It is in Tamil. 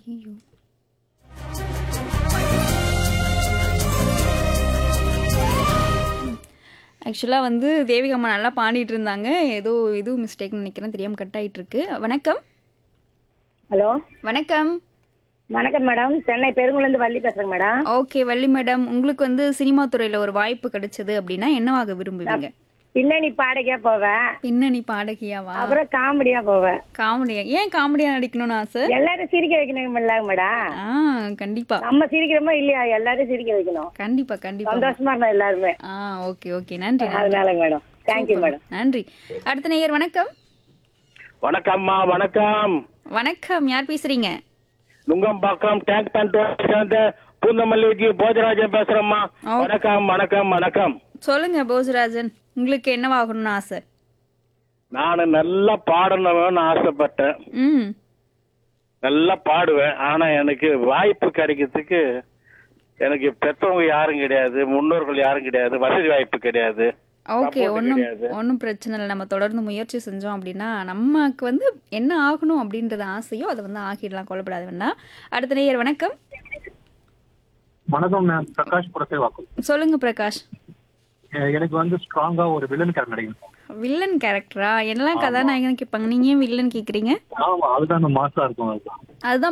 ஐயோ ஆக்சுவலாக வந்து தேவிகா அம்மா நல்லா பாடிட்டு இருந்தாங்க ஏதோ இது மிஸ்டேக்னு நினைக்கிறேன் தெரியாமல் கட் ஆயிட்டு இருக்கு வணக்கம் ஹலோ வணக்கம் வணக்கம் மேடம் சென்னை பெருங்குளந்து வள்ளி பேசுறேங்க மேடம் ஓகே வள்ளி மேடம் உங்களுக்கு வந்து சினிமா துறையில் ஒரு வாய்ப்பு கிடைச்சது அப்படின்னா என்னவாக விரும்புவீங்க பின்னணி பாடகியா போவேன் பின்னணி பாடகியாவா அப்புறம் காமெடியா போவேன் காமெடியா ஏன் காமெடியா நடிக்கணும்னு ஆசை எல்லாரும் சிரிக்க வைக்கணும் மேடம் ஆ கண்டிப்பா நம்ம சிரிக்கிறோமோ இல்லையா எல்லாரும் சிரிக்க வைக்கணும் கண்டிப்பா கண்டிப்பா சந்தோஷமா இருந்தோம் எல்லாருமே ஆ ஓகே ஓகே நன்றி நன்றி. அதனால மேடம் தேங்க்யூ மேடம் நன்றி அடுத்த நேயர் வணக்கம் வணக்கம்மா வணக்கம் வணக்கம் யார் பேசுறீங்க நுங்கம்பாக்கம் டேங்க் பேண்ட் சேர்ந்த பூந்தமல்லிக்கு போஜராஜன் பேசுறேம்மா ஓ. வணக்கம் வணக்கம் வணக்கம் சொல்லுங்க போஜராஜன் உங்களுக்கு என்னவாகணும்னு ஆசை நான் நல்லா பாடணும்னு ஆசைப்பட்டேன் ம் நல்லா பாடுவேன் ஆனா எனக்கு வாய்ப்பு கிடைக்கிறதுக்கு எனக்கு பெற்றவங்க யாரும் கிடையாது முன்னோர்கள் யாரும் கிடையாது வசதி வாய்ப்பு கிடையாது ஓகே Support ஒன்றும் கிடையாது. ஒன்றும் பிரச்சனை இல்லை நம்ம தொடர்ந்து முயற்சி செஞ்சோம் அப்படின்னா நமக்கு வந்து என்ன ஆகணும் அப்படின்றது ஆசையோ அதை வந்து ஆகிடலாம் கொல்லப்படாது வேணா அடுத்த நேயர் வணக்கம் வணக்கம் நான் பிரகாஷ் புரசேவாக்கம் சொல்லுங்க பிரகாஷ் அஹ் எனக்கு வந்து ஸ்ட்ராங்கா ஒரு வில்லன் கேரக்டர் நடிக்கணும் வில்லன் கேரக்டரா என்னெல்லாம் கதாநாயகன் கேட்பாங்க நீங்க ஏன் வில்லன் கேக்குறீங்க ஆமா அதுதான் அந்த மாசா இருக்கும் அதுதான் அதுதான்